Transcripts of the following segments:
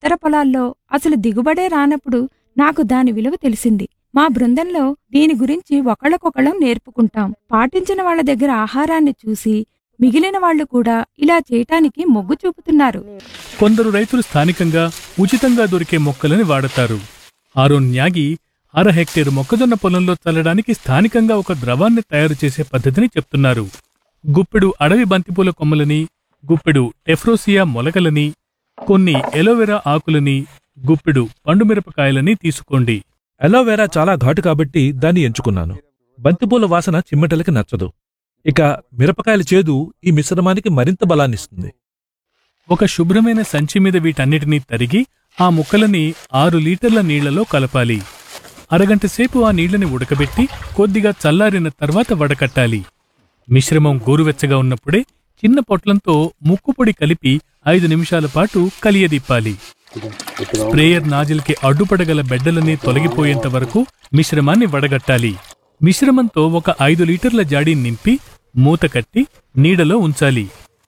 ఇతర పొలాల్లో అసలు దిగుబడే రానప్పుడు నాకు దాని విలువ తెలిసింది మా బృందంలో దీని గురించి ఒకళ్ళకొకళ్ళం నేర్పుకుంటాం పాటించిన వాళ్ళ దగ్గర ఆహారాన్ని చూసి మిగిలిన వాళ్ళు కూడా ఇలా చేయటానికి మొగ్గు చూపుతున్నారు కొందరు రైతులు స్థానికంగా ఉచితంగా దొరికే మొక్కలని వాడతారు ఆరోన్ న్యాగి అర హెక్టేరు మొక్కజొన్న పొలంలో చల్లడానికి స్థానికంగా ఒక ద్రవాన్ని తయారు చేసే పద్ధతిని చెప్తున్నారు గుప్పెడు అడవి బంతిపూల కొమ్మలని గుప్పెడు టెఫ్రోసియా మొలకలని కొన్ని ఎలోవెరా ఆకులని గుప్పెడు పండుమిరపకాయలని తీసుకోండి అలోవెరా చాలా ఘాటు కాబట్టి దాన్ని ఎంచుకున్నాను బంతిపూల వాసన చిమ్మటలకి నచ్చదు ఇక మిరపకాయల చేదు ఈ మిశ్రమానికి మరింత బలాన్నిస్తుంది ఒక శుభ్రమైన సంచి మీద వీటన్నిటినీ తరిగి ఆ ముక్కలని ఆరు లీటర్ల నీళ్లలో కలపాలి అరగంట సేపు ఆ నీళ్లని ఉడకబెట్టి కొద్దిగా చల్లారిన తర్వాత వడకట్టాలి మిశ్రమం గోరువెచ్చగా ఉన్నప్పుడే చిన్న పొట్లంతో ముక్కుపొడి కలిపి ఐదు నిమిషాల పాటు కలియదిప్పాలి స్ప్రేయర్ నాజిల్కి అడ్డుపడగల బెడ్డలన్నీ తొలగిపోయేంత వరకు మిశ్రమాన్ని వడగట్టాలి మిశ్రమంతో ఒక ఐదు లీటర్ల జాడీ నింపి మూత కట్టి నీడలో ఉంచాలి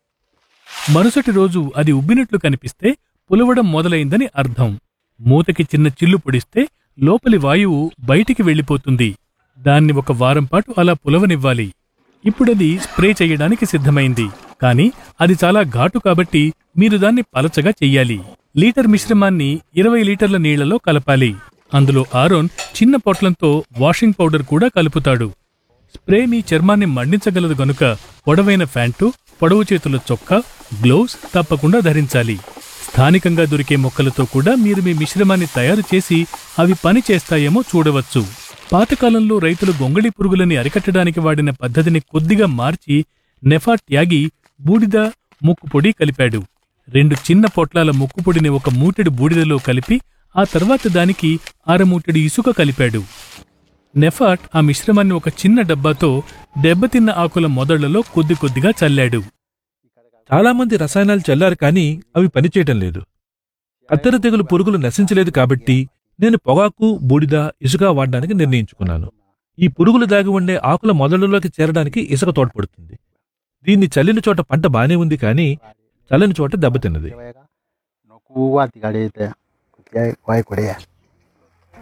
మరుసటి రోజు అది ఉబ్బినట్లు కనిపిస్తే పులవడం మొదలైందని అర్థం మూతకి చిన్న చిల్లు పొడిస్తే లోపలి వాయువు బయటికి వెళ్ళిపోతుంది దాన్ని ఒక వారం పాటు అలా పులవనివ్వాలి ఇప్పుడది స్ప్రే చేయడానికి సిద్ధమైంది కానీ అది చాలా ఘాటు కాబట్టి మీరు దాన్ని పలచగా చెయ్యాలి లీటర్ మిశ్రమాన్ని ఇరవై లీటర్ల నీళ్లలో కలపాలి అందులో ఆరోన్ చిన్న పొట్లంతో వాషింగ్ పౌడర్ కూడా కలుపుతాడు స్ప్రే మీ చర్మాన్ని మండించగలదు గనుక పొడవైన ఫ్యాంటు పొడవు చేతుల చొక్కా గ్లోవ్స్ తప్పకుండా ధరించాలి స్థానికంగా దొరికే మొక్కలతో కూడా మీరు మీ మిశ్రమాన్ని తయారు చేసి అవి పని చేస్తాయేమో చూడవచ్చు పాతకాలంలో రైతులు గొంగళి పురుగులని అరికట్టడానికి వాడిన పద్ధతిని కొద్దిగా మార్చి నెఫా త్యాగి బూడిద ముక్కుపొడి కలిపాడు రెండు చిన్న పొట్లాల ముక్కుపొడిని ఒక మూటెడు బూడిదలో కలిపి ఆ తర్వాత దానికి అరమూటెడు ఇసుక కలిపాడు నెఫాట్ ఆ మిశ్రమాన్ని ఒక చిన్న డబ్బాతో దెబ్బతిన్న ఆకుల మొదళ్లలో కొద్ది కొద్దిగా చల్లాడు చాలా మంది రసాయనాలు చల్లారు కానీ అవి పనిచేయటం లేదు కత్తెర తెగులు పురుగులు నశించలేదు కాబట్టి నేను పొగాకు బూడిద ఇసుక వాడడానికి నిర్ణయించుకున్నాను ఈ పురుగులు దాగి ఉండే ఆకుల మొదళ్లలోకి చేరడానికి ఇసుక తోడ్పడుతుంది దీన్ని చల్లిన చోట పంట బానే ఉంది కానీ చల్లని చోట దెబ్బతిన్నది no kuwa tigarete kutia kwai korea